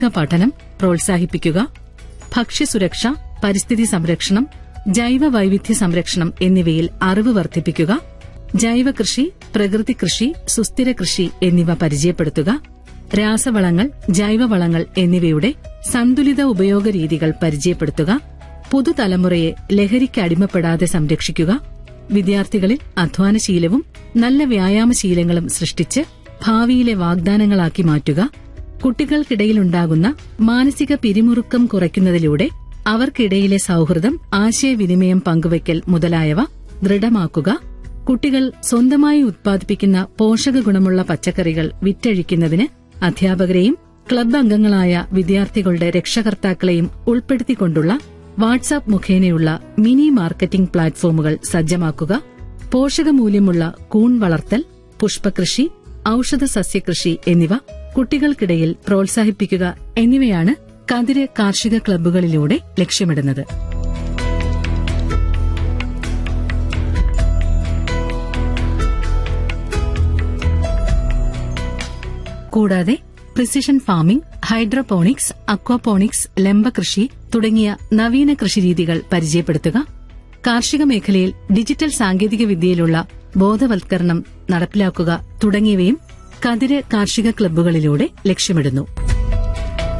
പഠനം പ്രോത്സാഹിപ്പിക്കുക ഭക്ഷ്യസുരക്ഷ പരിസ്ഥിതി സംരക്ഷണം ജൈവ വൈവിധ്യ സംരക്ഷണം എന്നിവയിൽ അറിവ് വർദ്ധിപ്പിക്കുക ജൈവ കൃഷി പ്രകൃതി കൃഷി സുസ്ഥിര കൃഷി എന്നിവ പരിചയപ്പെടുത്തുക രാസവളങ്ങൾ ജൈവവളങ്ങൾ എന്നിവയുടെ സന്തുലിത ഉപയോഗ രീതികൾ പരിചയപ്പെടുത്തുക പുതുതലമുറയെ ലഹരിക്ക് അടിമപ്പെടാതെ സംരക്ഷിക്കുക വിദ്യാർത്ഥികളിൽ അധ്വാനശീലവും നല്ല വ്യായാമശീലങ്ങളും സൃഷ്ടിച്ച് ഭാവിയിലെ വാഗ്ദാനങ്ങളാക്കി മാറ്റുക കുട്ടികൾക്കിടയിലുണ്ടാകുന്ന മാനസിക പിരിമുറുക്കം കുറയ്ക്കുന്നതിലൂടെ അവർക്കിടയിലെ സൌഹൃദം ആശയവിനിമയം പങ്കുവയ്ക്കൽ മുതലായവ ദൃഢമാക്കുക കുട്ടികൾ സ്വന്തമായി ഉത്പാദിപ്പിക്കുന്ന പോഷക ഗുണമുള്ള പച്ചക്കറികൾ വിറ്റഴിക്കുന്നതിന് അധ്യാപകരെയും ക്ലബ് അംഗങ്ങളായ വിദ്യാർത്ഥികളുടെ രക്ഷകർത്താക്കളെയും ഉൾപ്പെടുത്തിക്കൊണ്ടുള്ള വാട്സാപ്പ് മുഖേനയുള്ള മിനി മാർക്കറ്റിംഗ് പ്ലാറ്റ്ഫോമുകൾ സജ്ജമാക്കുക പോഷകമൂല്യമുള്ള കൂൺ വളർത്തൽ പുഷ്പകൃഷി ഔഷധ സസ്യകൃഷി എന്നിവ കുട്ടികൾക്കിടയിൽ പ്രോത്സാഹിപ്പിക്കുക എന്നിവയാണ് കതിര് കാർഷിക ക്ലബ്ബുകളിലൂടെ ലക്ഷ്യമിടുന്നത് കൂടാതെ പ്രിസിഷൻ ഫാമിംഗ് ഹൈഡ്രോപോണിക്സ് അക്വാപോണിക്സ് ലംബകൃഷി തുടങ്ങിയ നവീന കൃഷിരീതികൾ പരിചയപ്പെടുത്തുക കാർഷിക മേഖലയിൽ ഡിജിറ്റൽ സാങ്കേതിക വിദ്യയിലുള്ള ബോധവൽക്കരണം നടപ്പിലാക്കുക തുടങ്ങിയവയും കതിര് കാർഷിക ക്ലബ്ബുകളിലൂടെ ലക്ഷ്യമിടുന്നു